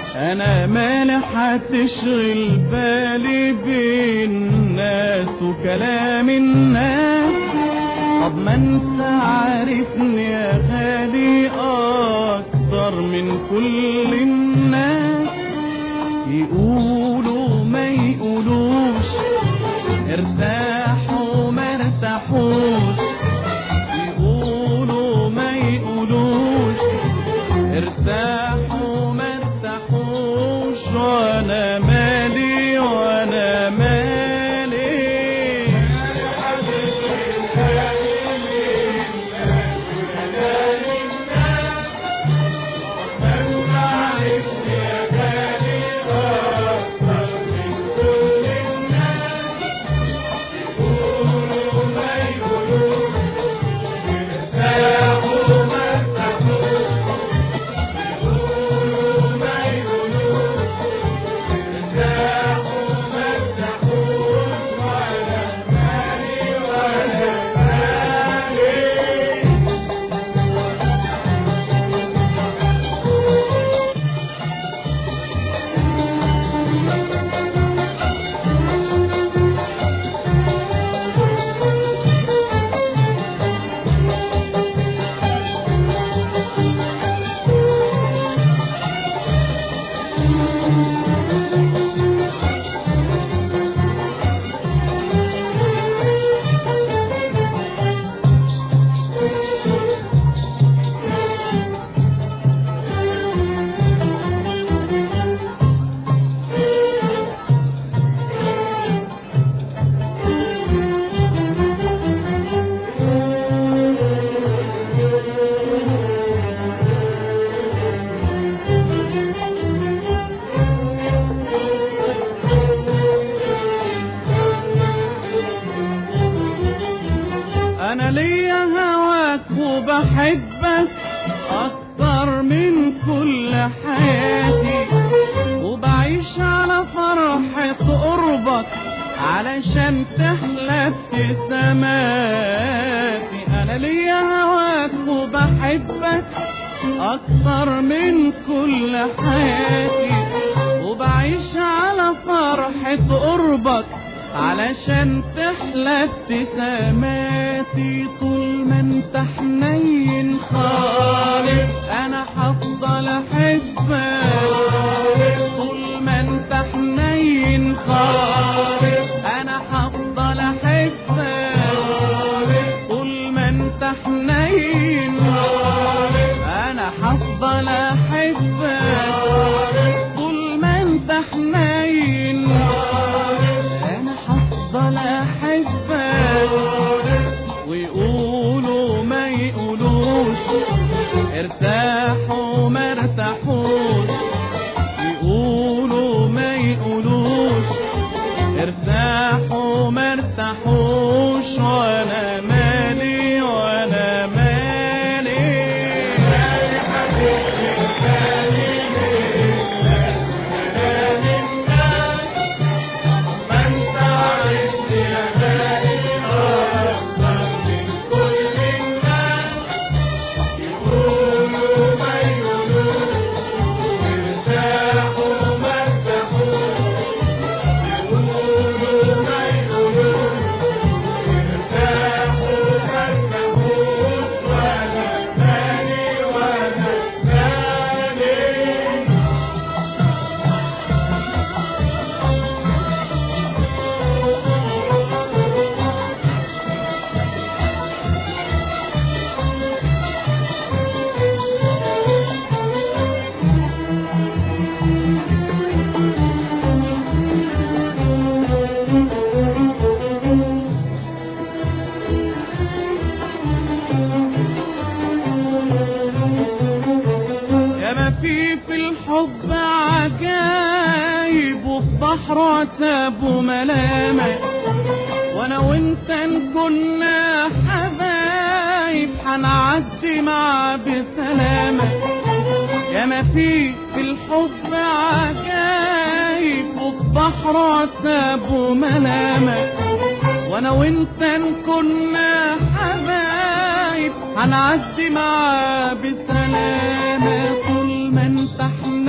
انا مالي هتشغل بالي بالناس وكلام الناس طب ما انت عارفني يا غالي اكتر من كل الناس يقولوا ما يقولوش ارتاحوا ما ارتاحوش يقولوا ما يقولوش ارتاحوا ما ارتاحوش وانا مالي وانا مالي انا ليا هواك وبحبك اكتر من كل حياتي وبعيش على فرحة قربك علشان تحلى ابتساماتي انا ليا هواك وبحبك اكتر من كل حياتي وبعيش على فرحة قربك علشان تحلى ابتساماتي طول ما انت حنين خالص انا هفضل احبك طول ما انت حنين خالص انا هفضل احبك طول ما انت حنين انا هفضل احبك طول ما انت حنين انا هفضل احبك ويقولوا ما يقولوش ارتاحوا ما ارتاحوش يقولوا ما يقولوش ارتاحوا ما ارتاحوش وانا مالي وانا مالي يا ما في في الحب عجايب وفي بحر عتاب وملامة وانا وانت ان كنا حبايب هنعدي مع بسلامة يا ما في في الحب عجايب وفي بحر عتاب وملامة وانا وانت ان كنا حبايب هنعدي معاه بسلامة طول ما انت حنين